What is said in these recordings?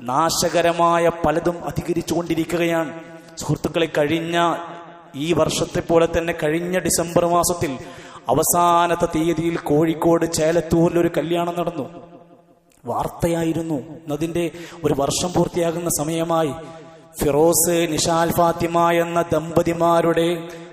നാശകരമായ പലതും അധികരിച്ചു കൊണ്ടിരിക്കുകയാണ് സുഹൃത്തുക്കളെ കഴിഞ്ഞ ഈ വർഷത്തെ പോലെ തന്നെ കഴിഞ്ഞ ഡിസംബർ മാസത്തിൽ അവസാനത്തെ തീയതിയിൽ കോഴിക്കോട് ചേലത്തൂരിൽ ഒരു കല്യാണം നടന്നു വാർത്തയായിരുന്നു അതിന്റെ ഒരു വർഷം പൂർത്തിയാകുന്ന സമയമായി ഫിറോസ് നിഷാൽ ഫാത്തിമ എന്ന ദമ്പതിമാരുടെ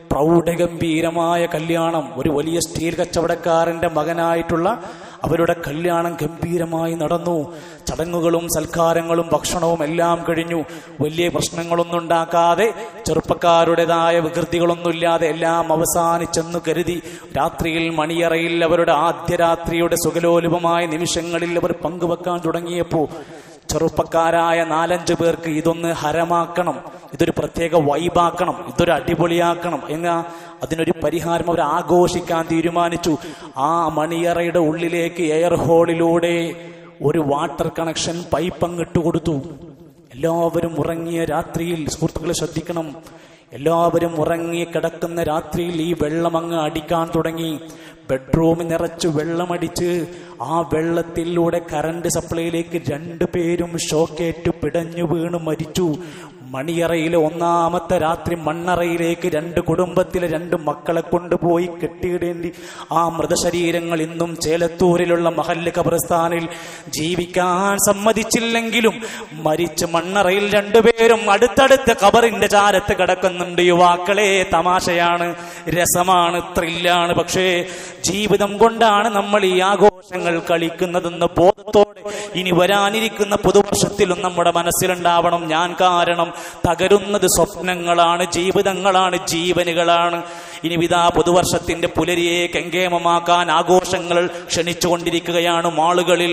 പ്രൗഢഗംഭീരമായ കല്യാണം ഒരു വലിയ സ്റ്റീൽ കച്ചവടക്കാരന്റെ മകനായിട്ടുള്ള അവരുടെ കല്യാണം ഗംഭീരമായി നടന്നു ചടങ്ങുകളും സൽക്കാരങ്ങളും ഭക്ഷണവും എല്ലാം കഴിഞ്ഞു വലിയ പ്രശ്നങ്ങളൊന്നും ഉണ്ടാക്കാതെ ചെറുപ്പക്കാരുടേതായ വികൃതികളൊന്നുമില്ലാതെ എല്ലാം അവസാനിച്ചെന്ന് കരുതി രാത്രിയിൽ മണിയറയിൽ അവരുടെ ആദ്യ രാത്രിയുടെ സുഖലോലുപമായ നിമിഷങ്ങളിൽ അവർ പങ്കുവെക്കാൻ തുടങ്ങിയപ്പോൾ ചെറുപ്പക്കാരായ നാലഞ്ച് പേർക്ക് ഇതൊന്ന് ഹരമാക്കണം ഇതൊരു പ്രത്യേക വൈബാക്കണം ഇതൊരു അടിപൊളിയാക്കണം എന്നാ അതിനൊരു പരിഹാരം അവർ ആഘോഷിക്കാൻ തീരുമാനിച്ചു ആ മണിയറയുടെ ഉള്ളിലേക്ക് എയർ ഹോളിലൂടെ ഒരു വാട്ടർ കണക്ഷൻ പൈപ്പ് അങ്ങിട്ട് കൊടുത്തു എല്ലാവരും ഉറങ്ങിയ രാത്രിയിൽ സുഹൃത്തുക്കളെ ശ്രദ്ധിക്കണം എല്ലാവരും ഉറങ്ങി കിടക്കുന്ന രാത്രിയിൽ ഈ വെള്ളം അങ്ങ് അടിക്കാൻ തുടങ്ങി ബെഡ്റൂമിൽ നിറച്ച് വെള്ളമടിച്ച് ആ വെള്ളത്തിലൂടെ കറണ്ട് സപ്ലൈയിലേക്ക് രണ്ടുപേരും ഷോക്കേറ്റ് പിടഞ്ഞു വീണ് മരിച്ചു മണിയറയിലെ ഒന്നാമത്തെ രാത്രി മണ്ണറയിലേക്ക് രണ്ട് കുടുംബത്തിലെ രണ്ട് മക്കളെ കൊണ്ടുപോയി കെട്ടിയിടേണ്ടി ആ മൃതശരീരങ്ങൾ ഇന്നും ചേലത്തൂരിലുള്ള മഹല്ല് ഖബർസ്ഥാനിൽ ജീവിക്കാൻ സമ്മതിച്ചില്ലെങ്കിലും മരിച്ച മണ്ണറയിൽ രണ്ടുപേരും അടുത്തടുത്ത ഖബറിന്റെ ചാരത്ത് കിടക്കുന്നുണ്ട് യുവാക്കളെ തമാശയാണ് രസമാണ് ത്രില്ലാണ് പക്ഷേ ജീവിതം കൊണ്ടാണ് നമ്മൾ ഈ ആഘോഷങ്ങൾ കളിക്കുന്നതെന്ന ബോധത്തോടെ ഇനി വരാനിരിക്കുന്ന പുതുവർഷത്തിലും നമ്മുടെ മനസ്സിലുണ്ടാവണം ഞാൻ കാരണം തകരുന്നത് സ്വപ്നങ്ങളാണ് ജീവിതങ്ങളാണ് ജീവനുകളാണ് ഇനി വിതാ പുതുവർഷത്തിന്റെ പുലരിയെ കെങ്കേമമാക്കാൻ ആഘോഷങ്ങൾ ക്ഷണിച്ചുകൊണ്ടിരിക്കുകയാണ് മാളുകളിൽ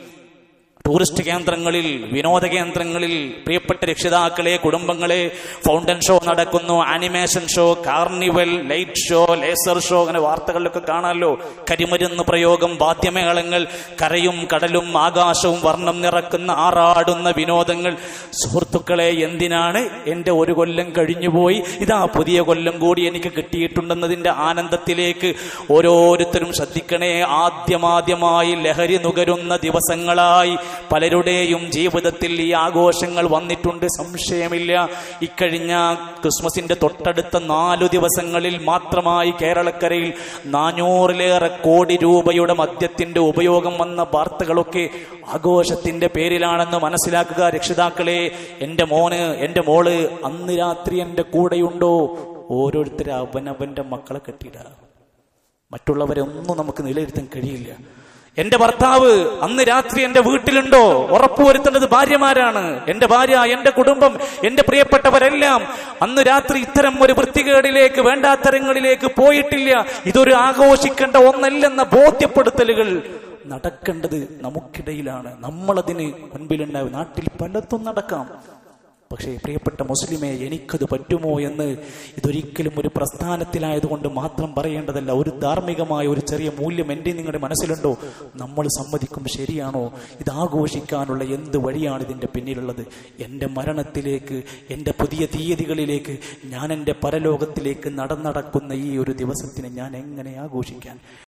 ടൂറിസ്റ്റ് കേന്ദ്രങ്ങളിൽ വിനോദ കേന്ദ്രങ്ങളിൽ പ്രിയപ്പെട്ട രക്ഷിതാക്കളെ കുടുംബങ്ങളെ ഫൗണ്ടൻ ഷോ നടക്കുന്നു animation show carnival light show laser show അങ്ങനെ വാർത്തകളിലൊക്കെ കാണാമല്ലോ കരിമരുന്ന് പ്രയോഗം വാദ്യമേളങ്ങൾ കരയും കടലും ആകാശവും വർണ്ണം നിറക്കുന്ന ആറാടുന്ന വിനോദങ്ങൾ സുഹൃത്തുക്കളെ എന്തിനാണ് എൻ്റെ ഒരു കൊല്ലം കഴിഞ്ഞുപോയി ഇതാ പുതിയ കൊല്ലം കൂടി എനിക്ക് കിട്ടിയിട്ടുണ്ടെന്നതിൻ്റെ ആനന്ദത്തിലേക്ക് ഓരോരുത്തരും ശ്രദ്ധിക്കണേ ആദ്യമാദ്യമായി ലഹരി നുകരുന്ന ദിവസങ്ങളായി പലരുടെയും ജീവിതത്തിൽ ഈ ആഘോഷങ്ങൾ വന്നിട്ടുണ്ട് സംശയമില്ല ഇക്കഴിഞ്ഞ ക്രിസ്മസിന്റെ തൊട്ടടുത്ത നാലു ദിവസങ്ങളിൽ മാത്രമായി കേരളക്കരയിൽ നാനൂറിലേറെ കോടി രൂപയുടെ മദ്യത്തിന്റെ ഉപയോഗം വന്ന വാർത്തകളൊക്കെ ആഘോഷത്തിന്റെ പേരിലാണെന്ന് മനസ്സിലാക്കുക രക്ഷിതാക്കളെ എൻ്റെ മോന് എൻ്റെ മോള് അന്ന് രാത്രി എൻ്റെ കൂടെയുണ്ടോ ഓരോരുത്തരും അവനവന്റെ മക്കളെ കെട്ടിയിടുക മറ്റുള്ളവരെ ഒന്നും നമുക്ക് നിലയിരുത്താൻ കഴിയില്ല എന്റെ ഭർത്താവ് അന്ന് രാത്രി എന്റെ വീട്ടിലുണ്ടോ ഉറപ്പുവരുത്തേണ്ടത് ഭാര്യമാരാണ് എന്റെ ഭാര്യ എന്റെ കുടുംബം എന്റെ പ്രിയപ്പെട്ടവരെല്ലാം അന്ന് രാത്രി ഇത്തരം ഒരു വൃത്തികേടിലേക്ക് വേണ്ടാത്തരങ്ങളിലേക്ക് പോയിട്ടില്ല ഇതൊരു ആഘോഷിക്കേണ്ട ഒന്നല്ലെന്ന ബോധ്യപ്പെടുത്തലുകൾ നടക്കേണ്ടത് നമുക്കിടയിലാണ് നമ്മളതിന് മുൻപിലുണ്ടാവും നാട്ടിൽ പലതും നടക്കാം പക്ഷേ പ്രിയപ്പെട്ട മുസ്ലിമെ എനിക്കത് പറ്റുമോ എന്ന് ഇതൊരിക്കലും ഒരു പ്രസ്ഥാനത്തിലായതുകൊണ്ട് മാത്രം പറയേണ്ടതല്ല ഒരു ധാർമ്മികമായ ഒരു ചെറിയ മൂല്യം എൻ്റെ നിങ്ങളുടെ മനസ്സിലുണ്ടോ നമ്മൾ സമ്മതിക്കും ശരിയാണോ ഇത് ആഘോഷിക്കാനുള്ള എന്ത് വഴിയാണ് ഇതിൻ്റെ പിന്നിലുള്ളത് എൻ്റെ മരണത്തിലേക്ക് എൻ്റെ പുതിയ തീയതികളിലേക്ക് ഞാൻ എൻ്റെ പരലോകത്തിലേക്ക് നടന്നടക്കുന്ന ഈ ഒരു ദിവസത്തിന് ഞാൻ എങ്ങനെ ആഘോഷിക്കാൻ